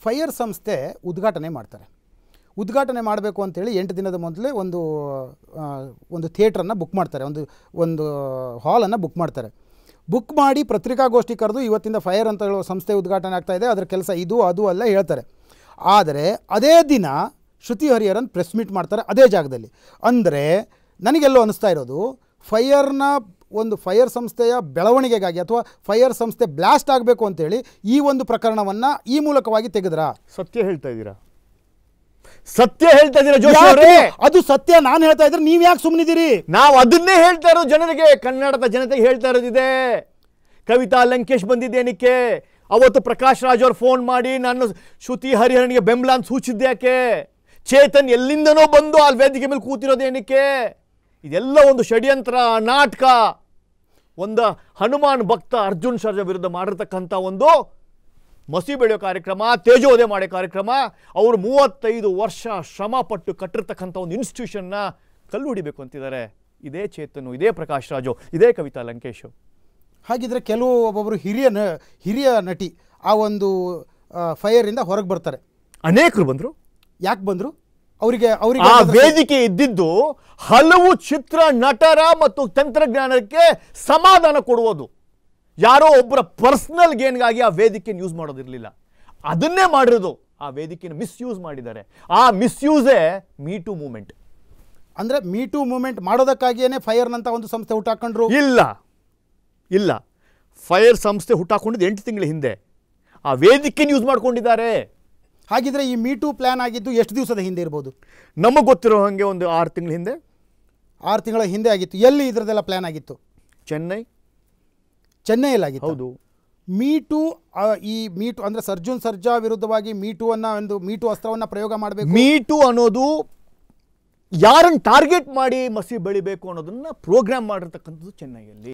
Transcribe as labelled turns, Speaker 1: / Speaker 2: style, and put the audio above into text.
Speaker 1: Fire ಸಂಸ್ಥೆ ಉದ್ಘಾಟನೆ ಮಾಡ್ತಾರೆ ಉದ್ಘಾಟನೆ ಮಾಡಬೇಕು ಅಂತೇಳಿ ಎಂಟು ದಿನದ ಮೊದಲೇ ಒಂದು ಆ, ಒಂದು ಥಿಯೇಟ್ರನ್ನು ಬುಕ್ ಮಾಡ್ತಾರೆ ಒಂದು ಒಂದು ಹಾಲನ್ನು ಬುಕ್ ಮಾಡ್ತಾರೆ ಬುಕ್ ಮಾಡಿ ಪತ್ರಿಕಾಗೋಷ್ಠಿ ಕರೆದು ಇವತ್ತಿಂದ ಫೈರ್ ಅಂತ ಹೇಳೋ ಸಂಸ್ಥೆ ಉದ್ಘಾಟನೆ ಆಗ್ತಾ ಇದೆ ಅದರ ಕೆಲಸ ಇದು ಅದು ಎಲ್ಲ ಹೇಳ್ತಾರೆ ಆದರೆ ಅದೇ ದಿನ ಶ್ರುತಿ ಹರಿಹರನ್ ಪ್ರೆಸ್ ಮೀಟ್ ಮಾಡ್ತಾರೆ ಅದೇ ಜಾಗದಲ್ಲಿ ಅಂದರೆ ನನಗೆಲ್ಲೋ ಅನಿಸ್ತಾ ಇರೋದು ಫೈರ್ನ ಒಂದು ಫೈರ್ ಸಂಸ್ಥೆಯ ಬೆಳವಣಿಗೆಗಾಗಿ ಅಥವಾ ಫೈರ್ ಸಂಸ್ಥೆ ಬ್ಲಾಸ್ಟ್ ಆಗಬೇಕು ಅಂತೇಳಿ ಈ ಒಂದು ಪ್ರಕರಣವನ್ನು ಈ ಮೂಲಕವಾಗಿ ತೆಗೆದ್ರಾ
Speaker 2: ಸತ್ಯ ಹೇಳ್ತಾ ಇದ್ದೀರಾ ಸತ್ಯ ಹೇಳ್ತಾ ಇದ್ದೀರಾ ಜೋಶಿ
Speaker 1: ಯಾಕೆ?
Speaker 2: ಅವರೇ
Speaker 1: ಅದು ಸತ್ಯ ನಾನು ಹೇಳ್ತಾ ಇದ್ರೆ ನೀವು ಯಾಕೆ ಸುಮ್ಮನಿದ್ದೀರಿ
Speaker 2: ನಾವು ಅದನ್ನೇ ಹೇಳ್ತಾ ಇರೋದು ಜನರಿಗೆ ಕನ್ನಡದ ಜನತೆಗೆ ಹೇಳ್ತಾ ಇರೋದಿದೆ ಕವಿತಾ ಲಂಕೇಶ್ ಬಂದಿದ್ದೇನಕ್ಕೆ ಅವತ್ತು ಪ್ರಕಾಶ್ ರಾಜ್ ಅವ್ರು ಫೋನ್ ಮಾಡಿ ನಾನು ಶ್ರುತಿ ಹರಿಹರನಿಗೆ ಬೆಂಬಲ ಅಂತ ಸೂಚಿದ್ದೆ ಯಾಕೆ ಚೇತನ್ ಎಲ್ಲಿಂದನೋ ಬಂದು ಅಲ್ಲಿ ವೇದಿಕೆ ಮೇಲೆ ಕೂತಿರೋದೇನಕ್ಕೆ ಇದೆಲ್ಲ ಒಂದು ಷಡ್ಯಂತ್ರ ನಾಟಕ ಒಂದು ಹನುಮಾನ್ ಭಕ್ತ ಅರ್ಜುನ್ ಸರ್ಜಾ ವಿರುದ್ಧ ಮಾಡಿರ್ತಕ್ಕಂಥ ಒಂದು ಮಸಿ ಬೆಳೆಯೋ ಕಾರ್ಯಕ್ರಮ ತೇಜೋದಯ ಮಾಡೋ ಕಾರ್ಯಕ್ರಮ ಅವರು ಮೂವತ್ತೈದು ವರ್ಷ ಶ್ರಮ ಪಟ್ಟು ಕಟ್ಟಿರ್ತಕ್ಕಂಥ ಒಂದು ಇನ್ಸ್ಟಿಟ್ಯೂಷನ್ನ ಕಲ್ಲು ಹೊಡಿಬೇಕು ಅಂತಿದ್ದಾರೆ ಇದೇ ಚೇತನು ಇದೇ ಪ್ರಕಾಶ್ ರಾಜು ಇದೇ ಕವಿತಾ ಲಂಕೇಶು
Speaker 1: ಹಾಗಿದ್ರೆ ಕೆಲವು ಒಬ್ಬೊಬ್ಬರು ಹಿರಿಯ ನ ಹಿರಿಯ ನಟಿ ಆ ಒಂದು ಫೈರಿಂದ ಹೊರಗೆ ಬರ್ತಾರೆ
Speaker 2: ಅನೇಕರು ಬಂದರು
Speaker 1: ಯಾಕೆ ಬಂದರು ಅವರಿಗೆ ಅವರಿಗೆ
Speaker 2: ಆ ವೇದಿಕೆ ಇದ್ದಿದ್ದು ಹಲವು ಚಿತ್ರ ನಟರ ಮತ್ತು ತಂತ್ರಜ್ಞಾನಕ್ಕೆ ಸಮಾಧಾನ ಕೊಡುವುದು ಯಾರೋ ಒಬ್ಬರ ಪರ್ಸನಲ್ ಗೇನ್ಗಾಗಿ ಆ ವೇದಿಕೆಯನ್ನು ಯೂಸ್ ಮಾಡೋದಿರಲಿಲ್ಲ ಅದನ್ನೇ ಮಾಡಿರೋದು ಆ ವೇದಿಕೆಯನ್ನು ಮಿಸ್ಯೂಸ್ ಮಾಡಿದ್ದಾರೆ ಆ ಮಿಸ್ಯೂಸೇ ಮೀ ಟು ಮೂಮೆಂಟ್
Speaker 1: ಅಂದರೆ ಮೀ ಟು ಮೂಮೆಂಟ್ ಮಾಡೋದಕ್ಕಾಗಿಯೇ ಫೈರ್ನಂತ ಒಂದು ಸಂಸ್ಥೆ ಹುಟ್ಟಾಕೊಂಡ್ರು
Speaker 2: ಇಲ್ಲ ಇಲ್ಲ ಫೈರ್ ಸಂಸ್ಥೆ ಹುಟ್ಟಾಕೊಂಡಿದ್ದು ಎಂಟು ತಿಂಗಳ ಹಿಂದೆ ಆ ವೇದಿಕೆಯನ್ನು ಯೂಸ್ ಮಾಡ್ಕೊಂಡಿದ್ದಾರೆ
Speaker 1: ಹಾಗಿದ್ರೆ ಈ ಮೀ ಟು ಪ್ಲ್ಯಾನ್ ಆಗಿದ್ದು ಎಷ್ಟು ದಿವಸದ ಹಿಂದೆ ಇರ್ಬೋದು
Speaker 2: ನಮಗೆ ಗೊತ್ತಿರೋ ಹಾಗೆ ಒಂದು ಆರು ತಿಂಗಳ ಹಿಂದೆ
Speaker 1: ಆರು ತಿಂಗಳ ಹಿಂದೆ ಆಗಿತ್ತು ಎಲ್ಲಿ ಇದರದೆಲ್ಲ ಪ್ಲ್ಯಾನ್ ಆಗಿತ್ತು
Speaker 2: ಚೆನ್ನೈ
Speaker 1: ಚೆನ್ನೈಯಲ್ಲಾಗಿತ್ತು
Speaker 2: ಹೌದು
Speaker 1: ಮೀ ಟು ಈ ಮೀ ಟು ಅಂದರೆ ಸರ್ಜುನ್ ಸರ್ಜಾ ವಿರುದ್ಧವಾಗಿ ಮೀ ಟು ಅನ್ನ ಒಂದು ಮೀ ಟು ಅಸ್ತ್ರವನ್ನು ಪ್ರಯೋಗ ಮಾಡಬೇಕು
Speaker 2: ಮೀಟು ಅನ್ನೋದು ಯಾರನ್ನು ಟಾರ್ಗೆಟ್ ಮಾಡಿ ಮಸಿ ಬೆಳಿಬೇಕು ಅನ್ನೋದನ್ನ ಪ್ರೋಗ್ರಾಮ್ ಮಾಡಿರ್ತಕ್ಕಂಥದ್ದು ಚೆನ್ನೈಯಲ್ಲಿ